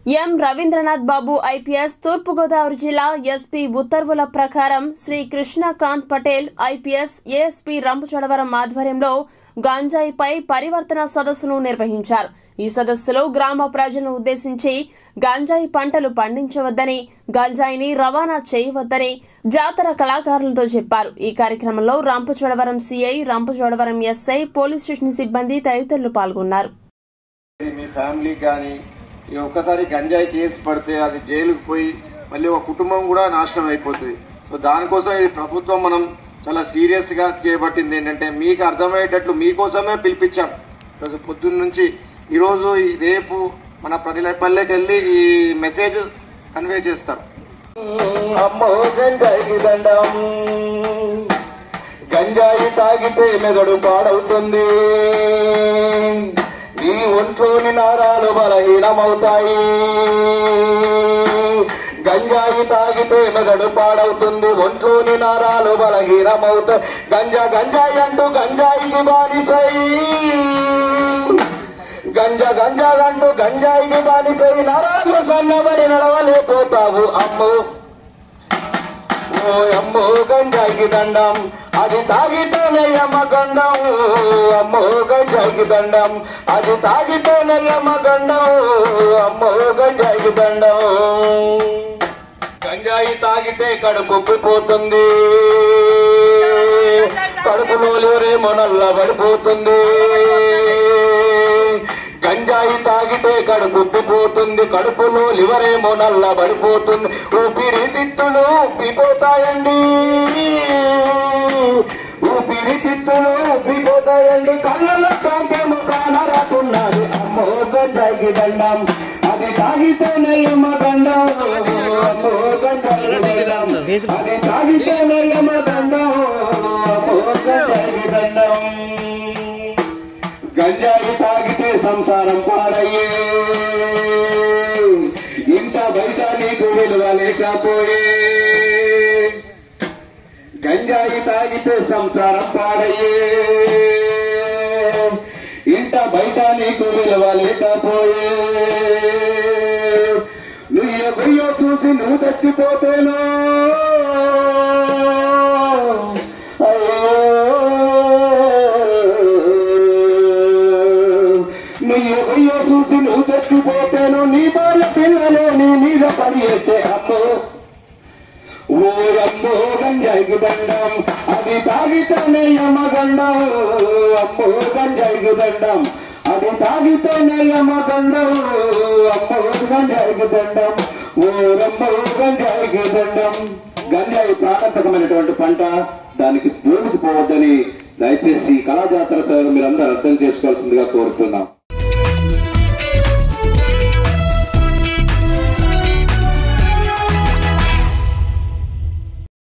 ఎం రవీంద్రనాథ్ బాబు IPS తూర్పుగోదావరి జిల్లా SP ఉత్తర్వుల ప్రకారం శ్రీ కృష్ణకాంత్ పటేల్ ఐపీఎస్ ఏఎస్పీ రంపచోడవరం ఆధ్వర్యంలో గాంజాయిపై పరివర్తన సదస్సును నిర్వహించారు ఈ సదస్సులో గ్రామ ప్రజలను ఉద్దేశించి గాంజాయి పంటలు పండించవద్దని గాంజాయిని రవాణా చేయవద్దని జాతర కళాకారులతో చెప్పారు ఈ కార్యక్రమంలో Rampachodavaram CI Rampachodavaram SI police station సిబ్బంది తదితరులు పాల్గొన్నారు ఇది మీ ఫ్యామిలీ కానీ ఈ ఒక్కసారి గంజాయి కేసు పడితే అది జైలుకు పోయి మళ్ళీ ఒక కుటుంబం కూడా నాశనం అయిపోతుంది సో దానికోసం ఇది ప్రభుత్వం మనం చాలా సీరియస్ గా చేపట్టింది ఏంటంటే మీకు అర్థమయ్యేటట్లు మీకోసమే పిలిపించాం ఈరోజు పొద్దున్న నుంచి ఈరోజు ఈ రేపు మన ప్రతి పల్లెకి వెళ్ళి ఈ మెసేజ్ కన్వే చేస్తారు అమ్మో గంజాయికి దండం గంజాయి తాగితే మెదడు పాడవుతుంది నీ ఒంట్లోని నారాలు బలహీనమవుతాయి గంజాయి తాగితే మెదడు పాడవుతుంది ఒంట్లోని నారాలు బలహీనమవుతాయి గంజా గంజాయి అంటూ గంజాయికి బానిసై గంజా గంజా అంటూ గంజాయికి బానిసై నరాలు సన్నబడి నడవలేకపోతావు అమ్ము ఓ అమ్మో గంజాయికి దండం అది తాగితేనే యమగండం అమ్మో గంజాయికి దండం అది తాగితేనే యమగండం అమ్మో గంజాయికి దండం గంజాయి తాగితే కడుపు ఉబ్బిపోతుంది కడుపులో లేరేమో నల్ల పడిపోతుంది గంజాయి తాగితే కడుపు ఉబ్బిపోతుంది కడుపులో లివరేమో నల్ల పడిపోతుంది ఊపిరి తిత్తులు ఉబ్బిపోతాయండి ఊపిరి తిత్తులు ఉబ్బిపోతాయండి కళ్ళలో కాంకేమో కానరాకున్నది అమ్మో గంజాయికి దండం అది తాగితేనే యమ దండం అమ్మో గంజాయికి దండం అది తాగితేనే యమ దండం అమ్మో గంజాయికి దండం గంజాయి తాగితే సంసారం పాడయ్యే ఇంట బయట నీకు విలువ లేకపోయే గంజాయి తాగితే సంసారం పాడయ్యే ఇంట బయట నీకు విలువ లేకపోయే నువ్వు గుయ్యో చూసి నువ్వు చచ్చిపోతేనో నువ్వు గుయ్యో చూసి నువ్వు చచ్చిపోతేను నీ భార్య పిల్లలు నీ మీద పని చేస్తే అమ్మో ఓరమ్మో గంజాయికి దండం అది తాగితేనే యమగండం అమ్మో గంజాయికి దండం అది తాగితేనే యమగండం అమ్మో గంజాయికి దండం ఓరమ్మో గంజాయికి దండం గంజాయి ప్రాణాంతకమైనటువంటి పంట దానికి దూరుకు పోవద్దని దయచేసి కళాజాతర సేవలు మీరందరూ అర్థం చేసుకోవాల్సిందిగా కోరుతున్నాం